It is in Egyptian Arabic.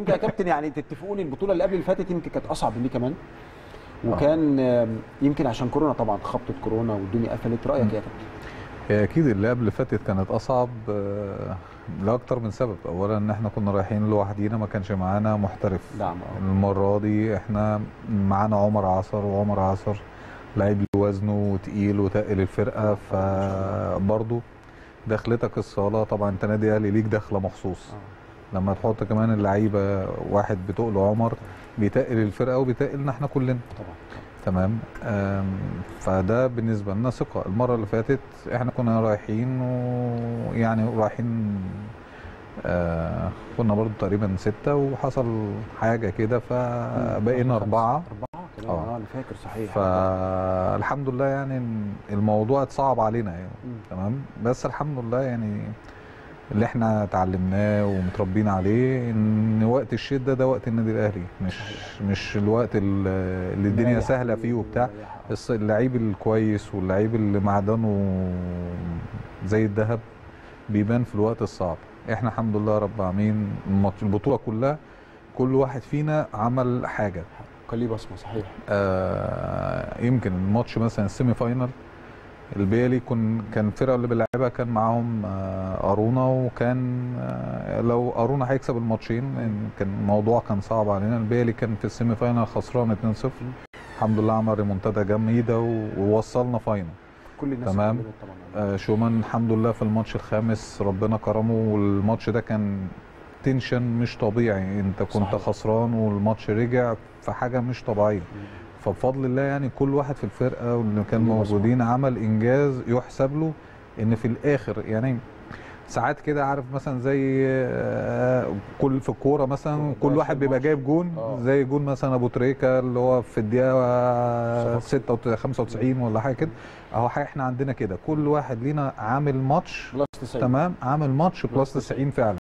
يمكن يا كابتن يعني تتفقوني البطوله اللي قبل اللي فاتت يمكن كانت اصعب من دي كمان وكان آم، يمكن عشان كورونا طبعا خبطت كورونا والدنيا قفلت رايك إيه يا كابتن هي اكيد اللي قبل اللي فاتت كانت اصعب آه، لاكتر من سبب اولا ان احنا كنا رايحين لوحدينا ما كانش معانا محترف دعم اه المره دي احنا معانا عمر عصر وعمر عصر لعيب وزنه تقيل وتقل الفرقه فبرضه دخلتك الصاله طبعا انت نادي اهلي ليك دخله مخصوص آه. لما تحط كمان اللعيبه واحد بتقل عمر بيتقل الفرقه وبيتقلنا احنا كلنا طبعا تمام آم، فده بالنسبه لنا ثقه المره اللي فاتت احنا كنا رايحين ويعني رايحين آه كنا برضو تقريبا ستة وحصل حاجة كده فبقينا أربعة أربعة كمان آه. اه أنا فاكر صحيح فالحمد لله يعني الموضوع اتصعب علينا يعني مم. تمام بس الحمد لله يعني اللي احنا اتعلمناه ومتربيين عليه ان وقت الشده ده وقت النادي الاهلي مش مش الوقت ال- اللي الدنيا مريح سهله فيه فيه وبتاع ومريح. بس اللعيب الكويس واللعيب اللي معدنه زي الذهب بيبان في الوقت الصعب احنا الحمد لله رب العالمين الماتش- البطوله كلها كل واحد فينا عمل حاجه كان ليه بصمه صحيح آه يمكن الماتش مثلا السيمي فاينال البيلي كن كان الفرقه اللي بيلعبها كان معاهم آه ارونا وكان آه لو ارونا هيكسب الماتشين لأن كان الموضوع كان صعب علينا البيلي كان في السيمي فاينال خسران 2-0 الحمد لله عمل ريمونتادا جميله و- ووصلنا فاينال كل الناس تمام. اتكلمت طبعا آه شومان الحمد لله في الماتش الخامس ربنا كرمه والماتش ده كان تنشن مش طبيعي انت كنت صحيح. خسران والماتش رجع في حاجه مش طبيعيه فبفضل الله يعني كل واحد في الفرقه واللي كان ليه بصمة. موجودين عمل انجاز يحسب له ان في الاخر يعني ساعات كده عارف مثلا زي آه، كل في الكوره مثلا ده كل في واحد بيبقى الماتش. جايب جون آه. زي جون مثلا ابو تريكه اللي هو في الدقيقه 6 95 ولا حاجه كده اهو حاجة احنا عندنا كده كل واحد لينا عامل ماتش بلس 90 تمام عامل ماتش بلس 90 فعلا